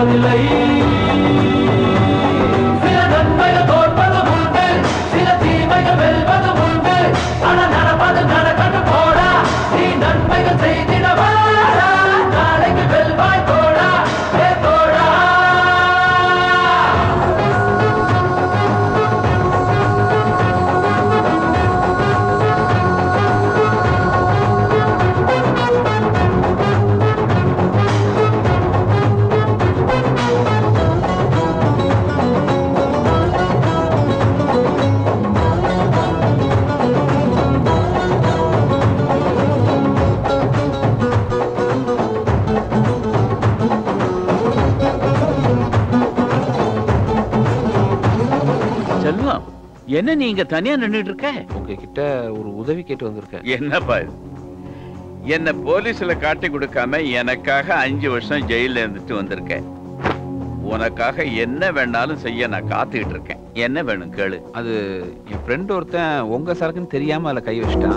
தோற்பதில்லை சில நன்மைகள் தோற்பதும் உண்டு சில தீமைகள் வெல்வதும் உண்டு ஆனா நடப்பது நடக்கட்டும் போடா நீ நன்மைகள் செய்திட வாடா நாளைக்கு வெல்வாய் தோடா ஏ தோடா செல்வம் என்ன நீங்க தனியா நின்னுட்டு இருக்க உங்ககிட்ட ஒரு உதவி கேட்டு வந்திருக்கேன் என்னப்பா இது என்ன போலீஸ்ல காட்டி கொடுக்காம எனக்காக அஞ்சு வருஷம் ஜெயில இருந்துட்டு வந்திருக்கேன் உனக்காக என்ன வேணாலும் செய்ய நான் காத்துக்கிட்டு இருக்கேன் என்ன வேணும் கேளு அது என் ஃப்ரெண்ட் ஒருத்தன் உங்க சரக்குன்னு தெரியாம அதுல கை வச்சிட்டான்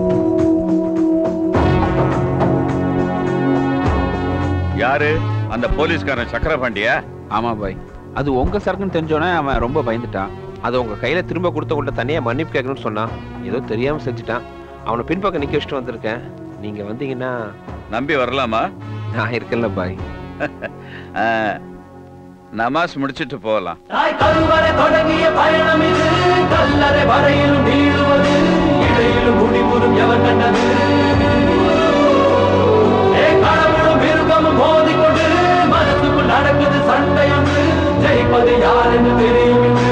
யாரு அந்த போலீஸ்காரன் சக்கரபாண்டியா ஆமா பாய் அது உங்க சரக்குன்னு தெரிஞ்சோன்னே அவன் ரொம்ப பயந்துட்டான் அதை உங்க கையில திரும்ப கொடுத்த உங்கள்ட்ட தனியா மன்னிப்பு கேட்கணும்னு சொன்னான் ஏதோ தெரியாம செஞ்சுட்டான் அவனை பின்பக்கம் நிக்க வச்சுட்டு வந்திருக்கேன் நீங்க வந்தீங்கன்னா நம்பி வரலாமா நான் இருக்கேன்ல பாய் ஆ, நமாஸ் முடிச்சிட்டு போகலாம் தாய் கருவறை தொடங்கிய பயணம் இது கல்லறை வரையிலும் நீளுவது இடையிலும் முடிவுறும் எவர் கண்டது ஏ கடவுளும் மிருகமும் மோதிக்கொண்டு மனசுக்குள் நடக்குது சண்டை ஒன்று ஜெயிப்பது யார் என்று தெரியும் இன்று.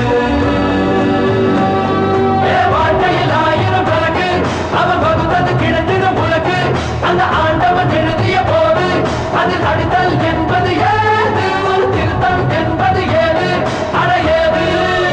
ஏ வாழ்க்கையில் ஆயிரம் கணக்கு அவன் வகுத்தது கிடைத்திடும் உனக்கு அந்த ஆண்டவன் எழுதிய போது அதில் அடித்தல் என்பது ஏது ஒரு திருத்தம் என்பது ஏது அட ஏது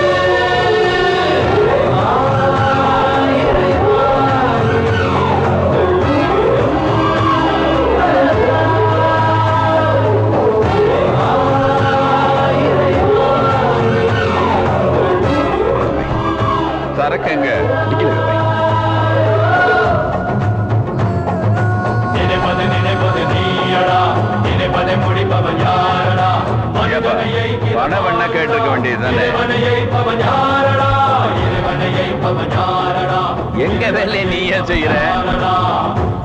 சரக்குங்க நினைப்பது நினைப்பது நீயடா நினைப்பதை முடிப்பவன் யாரடா ஏப்பா, பணம் வேணா கேட்டிருக்க வேண்டியதுதானே? இறைவனை ஏய்ப்பவன் யாரடா இறைவனை ஏய்ப்பவன் யாரடா எங்க வேலையை நீ ஏன் செய்யற யாரடா